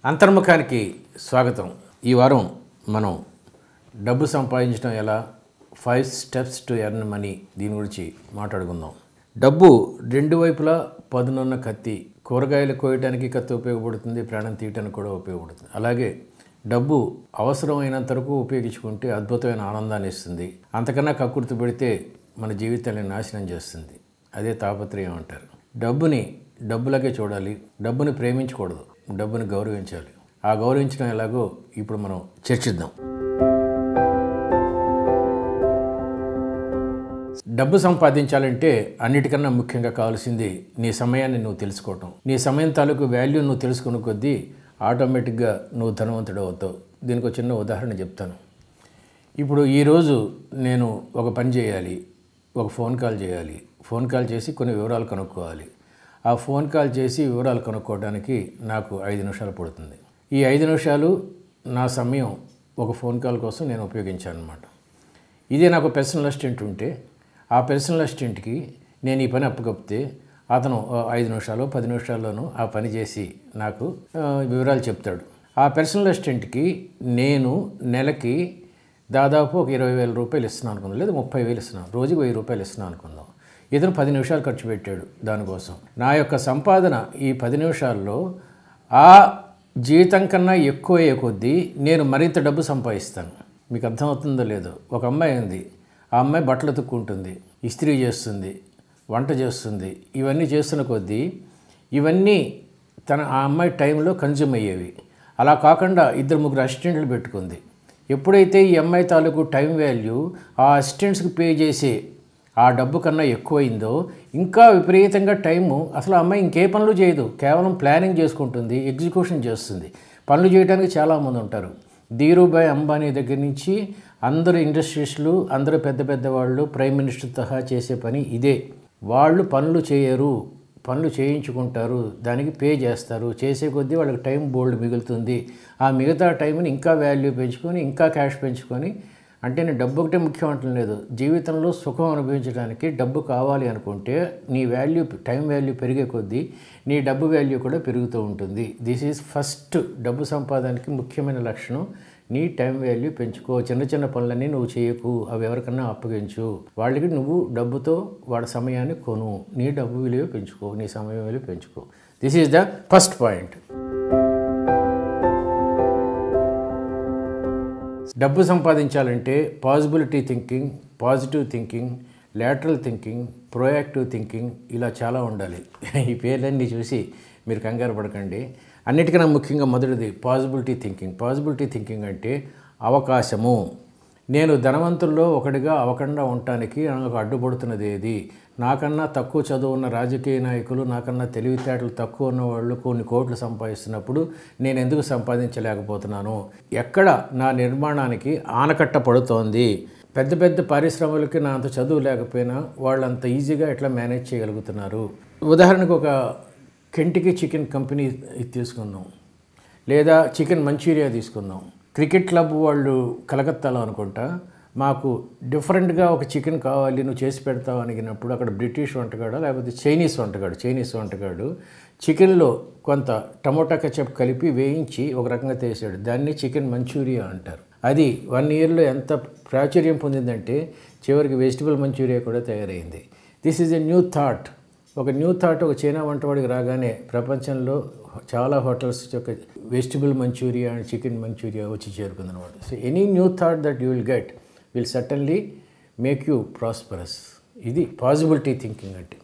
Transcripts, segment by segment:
అంతర్ముఖానికి స్వాగతం ఈ వారం మనం డబ్బు సంపాదించడం ఎలా five steps to earn money దీని గురించి మాట్లాడుకుందాం డబ్బు రెండు వైపులా పదునున్న కత్తి కూరగాయలు కోయడానికి కత్తి ఉపయోగపడుతుంది ప్రాణం తీయటానికి కూడా ఉపయోగపడుతుంది అలాగే డబ్బు అవసరమైనంత వరకు ఉపయోగించుకుంటే అద్భుతమైన ఆనందాన్ని ఇస్తుంది అంతకన్నా కక్కుర్తి పెడితే మన జీవితాన్ని నాశనం చేస్తుంది అదే తాపత్రయం అంటారు డబ్బుని డబ్బులకే చూడాలి డబ్బుని ప్రేమించకూడదు డబ్బుని గౌరవించాలి ఆ గౌరవించడం ఎలాగో ఇప్పుడు మనం చర్చిద్దాం డబ్బు సంపాదించాలంటే అన్నిటికన్నా ముఖ్యంగా కావాల్సింది నీ సమయాన్ని నువ్వు తెలుసుకోవటం నీ సమయం తాలూకు వాల్యూ నువ్వు తెలుసుకున్న కొద్దీ ఆటోమేటిక్గా నువ్వు ధనవంతుడు అవుతావు దీనికి ఒక చిన్న ఉదాహరణ చెప్తాను ఇప్పుడు ఈరోజు నేను ఒక పని చేయాలి ఒక ఫోన్ కాల్ చేయాలి ఫోన్ కాల్ చేసి కొన్ని వివరాలు కనుక్కోవాలి ఆ ఫోన్ కాల్ చేసి వివరాలు కనుక్కోవడానికి నాకు ఐదు నిమిషాలు పడుతుంది ఈ ఐదు నిమిషాలు నా సమయం ఒక ఫోన్ కాల్ కోసం నేను ఉపయోగించాను అనమాట ఇదే నాకు పర్సనల్ అసిస్టెంట్ ఉంటే ఆ పర్సనల్ అసిస్టెంట్కి నేను ఈ పని అప్పగొప్తే అతను ఆ, ఐదు నిమిషాలు పది నిమిషాల్లోనూ ఆ పని చేసి నాకు ఆ, వివరాలు చెప్తాడు ఆ పర్సనల్ అసిస్టెంట్కి నేను నెలకి దాదాపు ఒక ఇరవై వేల రూపాయలు ఇస్తున్నాను అనుకుందాం లేదా ముప్పై వేలు ఇస్తున్నాను రోజుకి వెయ్యి రూపాయలు ఇస్తున్నాను అనుకుందాం ఇతను పది నిమిషాలు ఖర్చు పెట్టాడు దానికోసం నా యొక్క సంపాదన ఈ పది నిమిషాల్లో ఆ జీతం కన్నా ఎక్కువ అయ్యే కొద్దీ నేను మరింత డబ్బు సంపాదిస్తాను మీకు అర్థమవుతుందో లేదో ఒక అమ్మాయి ఉంది ఆ అమ్మాయి బట్టలు ఉతుక్కుంటుంది ఇస్త్రీ చేస్తుంది వంట చేస్తుంది ఇవన్నీ చేస్తున్న కొద్దీ ఇవన్నీ తన ఆ అమ్మాయి టైంలో కన్జ్యూమ్ అయ్యేవి అలా కాకుండా ఇద్దరు ముగ్గురు అసిస్టెంట్లు పెట్టుకుంది ఎప్పుడైతే ఈ అమ్మాయి తాలూకు టైం వాల్యూ ఆ అసిస్టెంట్స్కి పే చేసే ఆ డబ్బు కన్నా ఎక్కువైందో ఇంకా విపరీతంగా టైము అసలు ఆ అమ్మాయి ఇంకే పనులు చేయదు కేవలం ప్లానింగ్ చేసుకుంటుంది ఎగ్జిక్యూషన్ చేస్తుంది పనులు చేయడానికి చాలామంది ఉంటారు ధీరుభాయ్ అంబానీ దగ్గర నుంచి అందరు ఇండస్ట్రీస్లు అందరూ పెద్ద పెద్ద వాళ్ళు ప్రైమ్ మినిస్టర్ తహా చేసే పని ఇదే వాళ్ళు పనులు చేయరు పనులు చేయించుకుంటారు దానికి పే చేస్తారు చేసే కొద్దీ వాళ్ళకి టైం బోల్డ్ మిగులుతుంది ఆ మిగతా టైంని ఇంకా వాల్యూ పెంచుకొని ఇంకా క్యాష్ పెంచుకొని అంటే నేను డబ్బు ఒకటే ముఖ్యం అంటం లేదు జీవితంలో సుఖం అనుభవించడానికి డబ్బు కావాలి అనుకుంటే నీ వాల్యూ టైం వాల్యూ పెరిగే కొద్దీ నీ డబ్బు వాల్యూ కూడా పెరుగుతూ ఉంటుంది దిస్ ఈజ్ ఫస్ట్ డబ్బు సంపాదనకి ముఖ్యమైన లక్షణం నీ టైం వాల్యూ పెంచుకో చిన్న చిన్న పనులన్నీ నువ్వు చేయకు అవి ఎవరికన్నా అప్పగించు వాళ్ళకి నువ్వు డబ్బుతో వాడి సమయాన్ని కొను నీ డబ్బు విలువ పెంచుకో నీ సమయం విలువ పెంచుకో this is the first point డబ్బు సంపాదించాలంటే possibility thinking positive thinking lateral thinking proactive thinking ఇలా చాలా ఉండాలి ఈ పేర్లన్నీ చూసి మీరు కంగారు పడకండి అన్నిటికన్నా ముఖ్యంగా మొదటిది పాజిబిలిటీ థింకింగ్ పాజిబిలిటీ థింకింగ్ అంటే అవకాశము నేను ధనవంతుల్లో ఒకటిగా అవకుండా ఉండటానికి నాకు అడ్డుపడుతున్నది ఏది నాకన్నా తక్కువ చదువు ఉన్న రాజకీయ నాయకులు నాకన్నా తెలివితేటలు తక్కువ ఉన్న వాళ్ళు కొన్ని కోట్లు సంపాదిస్తున్నప్పుడు నేను ఎందుకు సంపాదించలేకపోతున్నాను ఎక్కడ నా నిర్మాణానికి ఆనకట్ట పడుతోంది పెద్ద పెద్ద పరిశ్రమలకి నా అంత చదువు లేకపోయినా వాళ్ళు అంత ఈజీగా ఎట్లా మేనేజ్ చేయగలుగుతున్నారు ఉదాహరణకు ఒక కెంటికి చికెన్ కంపెనీ ఇది తీసుకుందాం లేదా చికెన్ మంచూరియా తీసుకుందాం క్రికెట్ క్లబ్ వాళ్ళు కలకత్తాలో అనుకుంటా మాకు డిఫరెంట్గా ఒక చికెన్ కావాలి నువ్వు చేసి పెడతావు అడిగినప్పుడు అక్కడ బ్రిటిష్ వంటగాడు లేకపోతే చైనీస్ వంటగాడు చైనీస్ వంటగాడు చికెన్లో కొంత టమోటా కెచప్ కలిపి వేయించి ఒక రకంగా చేసాడు దాన్ని చికెన్ మంచూరియా అంటారు అది వన్ ఇయర్లో ఎంత ప్రాచుర్యం పొందిందంటే చివరికి వెజిటబుల్ మంచూరియా కూడా తయారైంది this is a new thought ఒక న్యూ థాట్ ఒక చైనా వంటవాడికి రాగానే ప్రపంచంలో చాలా హోటల్స్ యొక్క vegetable Manchuria and chicken Manchuria వచ్చి చేరుకుంది అనమాట so any new thought that you will get will suddenly make you prosperous ఇది పాజిబిలిటీ థింకింగ్ అంటే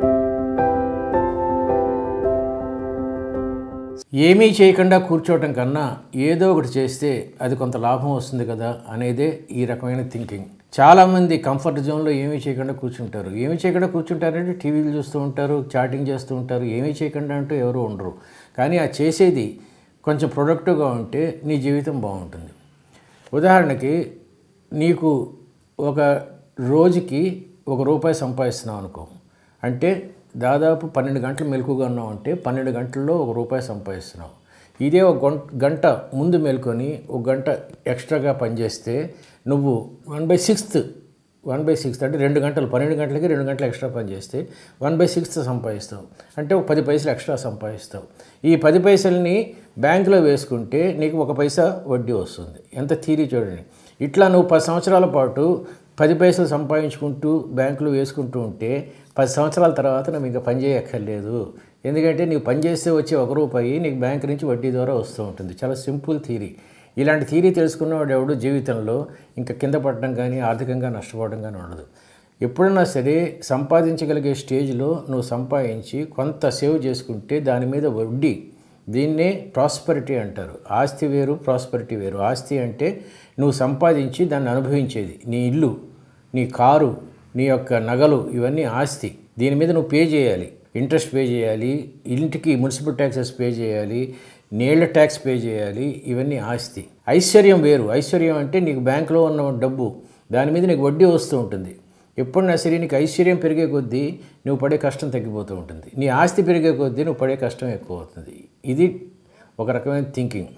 ఏమీ చేయకుండా కూర్చోవటం కన్నా ఏదో ఒకటి చేస్తే అది కొంత లాభం వస్తుంది కదా అనేదే ఈ రకమైన థింకింగ్ చాలామంది కంఫర్ట్ జోన్లో ఏమీ చేయకుండా కూర్చుంటారు ఏమీ చేయకుండా కూర్చుంటారంటే టీవీలు చూస్తూ ఉంటారు చాటింగ్ చేస్తూ ఉంటారు ఏమీ చేయకుండా అంటూ ఎవరు ఉండరు కానీ ఆ చేసేది కొంచెం ప్రొడక్టివ్గా ఉంటే నీ జీవితం బాగుంటుంది ఉదాహరణకి నీకు ఒక రోజుకి ఒక రూపాయి సంపాదిస్తున్నావు అనుకో అంటే దాదాపు పన్నెండు గంటలు మెలకుగా ఉన్నావు అంటే పన్నెండు గంటల్లో ఒక రూపాయి సంపాదిస్తున్నావు ఇదే ఒక గంట గంట ముందు మేల్కొని ఒక గంట ఎక్స్ట్రాగా పనిచేస్తే నువ్వు one by sixth one by sixth అంటే రెండు గంటలు పన్నెండు గంటలకి రెండు గంటలు ఎక్స్ట్రా పని చేస్తే వన్ బై సిక్స్త్ సంపాదిస్తావు అంటే ఒక పది పైసలు ఎక్స్ట్రా సంపాదిస్తావు ఈ పది పైసల్ని బ్యాంకులో వేసుకుంటే నీకు ఒక పైసా వడ్డీ వస్తుంది ఎంత థీరీ చూడండి ఇట్లా నువ్వు పది సంవత్సరాల పాటు పది పైసలు సంపాదించుకుంటూ బ్యాంకులో వేసుకుంటూ ఉంటే పది సంవత్సరాల తర్వాత నువ్వు ఇంకా పని చేయక్కర్లేదు ఎందుకంటే నీకు పని చేస్తే వచ్చే ఒక రూపాయి నీకు బ్యాంక్ నుంచి వడ్డీ ద్వారా వస్తూ ఉంటుంది చాలా సింపుల్ థీరీ ఇలాంటి థీరీ తెలుసుకున్నవాడు ఎవడు జీవితంలో ఇంకా కింద పడడం కానీ ఆర్థికంగా నష్టపోవడం కానీ ఉండదు ఎప్పుడన్నా సరే సంపాదించగలిగే స్టేజ్లో నువ్వు సంపాదించి కొంత సేవ్ చేసుకుంటే దాని మీద వడ్డీ దీన్నే ప్రాస్పరిటీ అంటారు ఆస్తి వేరు ప్రాస్పరిటీ వేరు ఆస్తి అంటే నువ్వు సంపాదించి దాన్ని అనుభవించేది నీ ఇల్లు నీ కారు నీ యొక్క నగలు ఇవన్నీ ఆస్తి దీని మీద నువ్వు పే చేయాలి ఇంట్రెస్ట్ పే చేయాలి ఇంటికి మున్సిపల్ ట్యాక్సెస్ పే చేయాలి నీళ్ల ట్యాక్స్ పే చేయాలి ఇవన్నీ ఆస్తి ఐశ్వర్యం వేరు ఐశ్వర్యం అంటే నీకు బ్యాంకులో ఉన్న డబ్బు దాని మీద నీకు వడ్డీ వస్తూ ఉంటుంది ఎప్పుడన్నా సరే నీకు ఐశ్వర్యం పెరిగే కొద్దీ నువ్వు పడే కష్టం తగ్గిపోతూ ఉంటుంది నీ ఆస్తి పెరిగే కొద్దీ నువ్వు పడే కష్టం ఎక్కువ అవుతుంది ఇది ఒక రకమైన థింకింగ్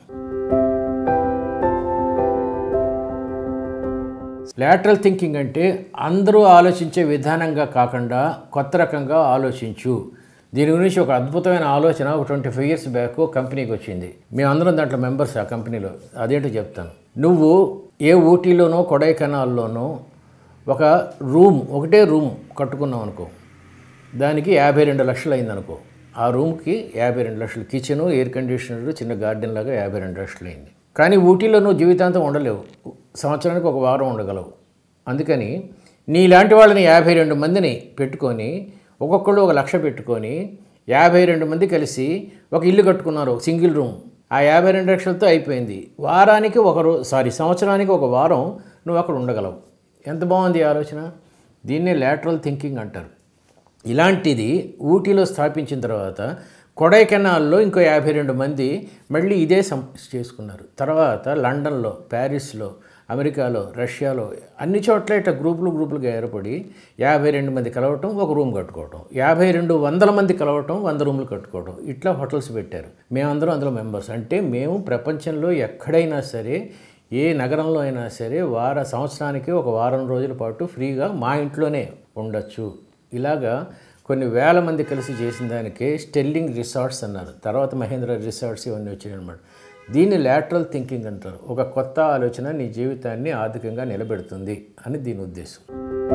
లాటరల్ థింకింగ్ అంటే అందరూ ఆలోచించే విధానంగా కాకుండా కొత్త రకంగా ఆలోచించు దీని గురించి ఒక అద్భుతమైన ఆలోచన ఒక ట్వంటీ ఫైవ్ ఇయర్స్ బ్యాక్ కంపెనీకి వచ్చింది మేమందరం దాంట్లో మెంబర్స్ ఆ కంపెనీలో అదేంటో చెప్తాను నువ్వు ఏ ఊటీలోనో కొడైకెనాల్లోనో ఒక రూమ్ ఒకటే రూమ్ కట్టుకున్నావు అనుకో దానికి యాభై రెండు లక్షలు అయిందనుకో ఆ రూమ్కి యాభై రెండు లక్షలు కిచెను ఎయిర్ కండిషనర్ చిన్న గార్డెన్ లాగా యాభై రెండు లక్షలు అయింది కానీ ఊటీలో నువ్వు జీవితాంతం ఉండలేవు సంవత్సరానికి ఒక వారం ఉండగలవు అందుకని నీలాంటి వాళ్ళని యాభై రెండు మందిని పెట్టుకొని ఒక్కొక్కళ్ళు ఒక లక్ష పెట్టుకొని యాభై రెండు మంది కలిసి ఒక ఇల్లు కట్టుకున్నారు సింగిల్ రూమ్ ఆ యాభై రెండు లక్షలతో అయిపోయింది వారానికి ఒక రో సారీ సంవత్సరానికి ఒక వారం నువ్వు అక్కడ ఉండగలవు ఎంత బాగుంది ఈ ఆలోచన దీన్నే లాటరల్ థింకింగ్ అంటారు ఇలాంటిది ఊటీలో స్థాపించిన తర్వాత కొడైకెనాల్లో ఇంకో యాభై రెండు మంది మళ్ళీ ఇదే సం చేసుకున్నారు తర్వాత లండన్లో ప్యారిస్లో అమెరికాలో రష్యాలో అన్ని చోట్ల ఇట్లా గ్రూపులు గ్రూపులుగా ఏర్పడి యాభై రెండు మంది కలవటం ఒక రూమ్ కట్టుకోవటం యాభై రెండు వందల మంది కలవటం వంద రూములు కట్టుకోవటం ఇట్లా హోటల్స్ పెట్టారు మేమందరం అందులో మెంబర్స్ అంటే మేము ప్రపంచంలో ఎక్కడైనా సరే ఏ నగరంలో అయినా సరే వార సంవత్సరానికి ఒక వారం రోజుల పాటు ఫ్రీగా మా ఇంట్లోనే ఉండొచ్చు ఇలాగా కొన్ని వేల మంది కలిసి చేసిన దానికే స్టెల్లింగ్ రిసార్ట్స్ అన్నారు తర్వాత మహేంద్ర రిసార్ట్స్ ఇవన్నీ వచ్చాయి అనమాట దీన్ని లాటరల్ థింకింగ్ అంటారు ఒక కొత్త ఆలోచన నీ జీవితాన్ని ఆర్థికంగా నిలబెడుతుంది అని దీని ఉద్దేశం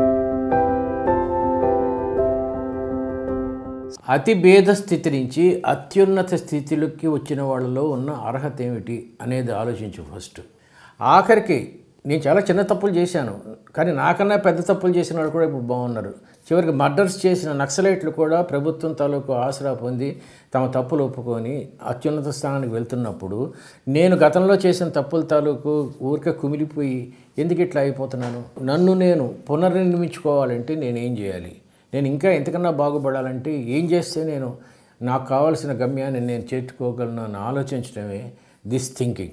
అతి భేద స్థితి నుంచి అత్యున్నత స్థితిలోకి వచ్చిన వాళ్ళలో ఉన్న అర్హత ఏమిటి అనేది ఆలోచించు ఫస్ట్ ఆఖరికి నేను చాలా చిన్న తప్పులు చేశాను కానీ నాకన్నా పెద్ద తప్పులు చేసిన వాళ్ళు కూడా ఇప్పుడు బాగున్నారు చివరికి మర్డర్స్ చేసిన నక్సలైట్లు కూడా ప్రభుత్వం తాలూకు ఆసరా పొంది తమ తప్పులు ఒప్పుకొని అత్యున్నత స్థానానికి వెళ్తున్నప్పుడు నేను గతంలో చేసిన తప్పుల తాలూకు ఊరికే కుమిలిపోయి ఎందుకు ఇట్లా అయిపోతున్నాను నన్ను నేను పునర్నిర్మించుకోవాలంటే నేనేం చేయాలి నేను ఇంకా ఎంతకన్నా బాగుపడాలంటే ఏం చేస్తే నేను నాకు కావాల్సిన గమ్యాన్ని నేను చేర్చుకోగలను అని ఆలోచించడమే దిస్ థింకింగ్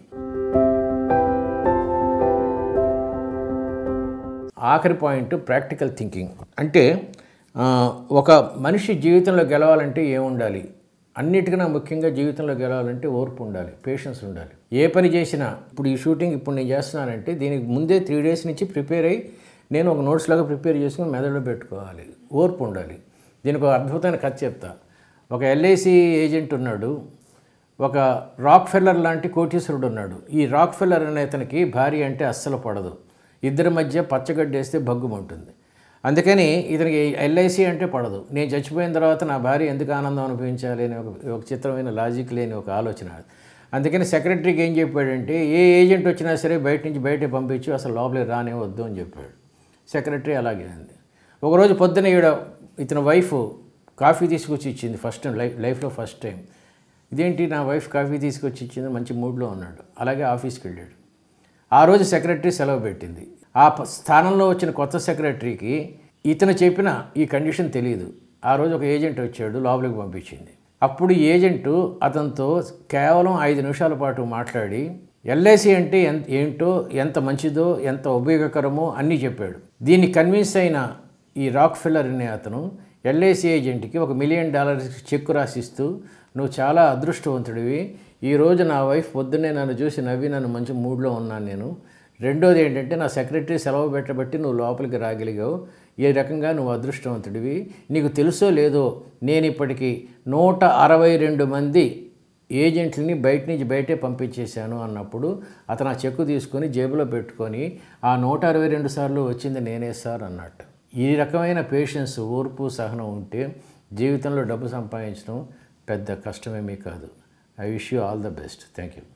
ఆఖరి పాయింట్ ప్రాక్టికల్ థింకింగ్ అంటే ఆ, ఒక మనిషి జీవితంలో గెలవాలంటే ఏముండాలి అన్నిటికన్నా ముఖ్యంగా జీవితంలో గెలవాలంటే ఓర్పు ఉండాలి పేషెన్స్ ఉండాలి ఏ పని చేసినా ఇప్పుడు ఈ షూటింగ్ ఇప్పుడు నేను చేస్తున్నానంటే దీనికి ముందే త్రీ డేస్ నుంచి ప్రిపేర్ అయ్యి నేను ఒక నోట్స్ లాగా ప్రిపేర్ చేసుకుని మెదడులో పెట్టుకోవాలి ఓర్పు ఉండాలి దీనికి ఒక అద్భుతమైన కథ చెప్తా ఒక ఎల్ఐసి ఏజెంట్ ఉన్నాడు ఒక రాక్ ఫెల్లర్ లాంటి కోటీశ్వరుడు ఉన్నాడు ఈ రాక్ ఫెల్లర్ అనే అతనికి భార్య అంటే అస్సలు పడదు ఇద్దరి మధ్య పచ్చగడ్డేస్తే భగ్గుమంటుంది అందుకని ఇతనికి ఎల్ఐసి అంటే పడదు నేను చచ్చిపోయిన తర్వాత నా భార్య ఎందుకు ఆనందం అనుభవించాలి అని ఒక ఒక చిత్రమైన లాజిక్ లేని ఒక ఆలోచన అందుకని సెక్రటరీకి ఏం చెప్పాడంటే ఏ ఏజెంట్ వచ్చినా సరే బయట నుంచి బయటే పంపించు అసలు లోపలికి రానే వద్దు అని చెప్పాడు సెక్రటరీ అలాగే ఉంది ఒకరోజు పొద్దున ఈవిడ ఇతని వైఫ్ కాఫీ తీసుకొచ్చి ఇచ్చింది ఫస్ట్ లైఫ్ లైఫ్లో ఫస్ట్ టైం ఇదేంటి నా వైఫ్ కాఫీ తీసుకొచ్చి ఇచ్చింది మంచి మూడ్లో ఉన్నాడు అలాగే ఆఫీస్కి వెళ్ళాడు ఆ రోజు సెక్రటరీ సెలవు పెట్టింది ఆ ప- స్థానంలో వచ్చిన కొత్త సెక్రటరీకి ఇతను చెప్పిన ఈ కండిషన్ తెలియదు ఆ రోజు ఒక ఏజెంట్ వచ్చాడు లోపలికి పంపించింది అప్పుడు ఈ ఏజెంటు అతనితో కేవలం ఐదు నిమిషాల పాటు మాట్లాడి ఎల్ఐసి అంటే ఎంత ఏంటో ఎంత మంచిదో ఎంత ఉపయోగకరమో అన్నీ చెప్పాడు దీన్ని కన్విన్స్ అయిన ఈ రాక్ ఫిల్లర్ అనే అతను ఎల్ఐసి ఏజెంట్కి ఒక మిలియన్ డాలర్స్ చెక్ రాసిస్తూ నువ్వు చాలా అదృష్టవంతుడివి ఈ రోజు నా వైఫ్ పొద్దున్నే నన్ను చూసి నవ్వి నన్ను మంచి మూడ్లో ఉన్నాను నేను రెండోది ఏంటంటే నా సెక్రటరీ సెలవు పెట్టబట్టి నువ్వు లోపలికి రాగలిగావు ఏ రకంగా నువ్వు అదృష్టవంతుడివి నీకు తెలుసో లేదో నేను ఇప్పటికీ నూట అరవై రెండు మంది ఏజెంట్లని బయట నుంచి బయటే పంపించేశాను అన్నప్పుడు అతను ఆ చెక్కు తీసుకొని జేబులో పెట్టుకొని ఆ నూట అరవై రెండు సార్లు వచ్చింది నేనే సార్ అన్నట్టు ఈ రకమైన పేషెన్స్ ఓర్పు సహనం ఉంటే జీవితంలో డబ్బు సంపాదించడం పెద్ద కష్టమేమీ కాదు I wish you all the best thank you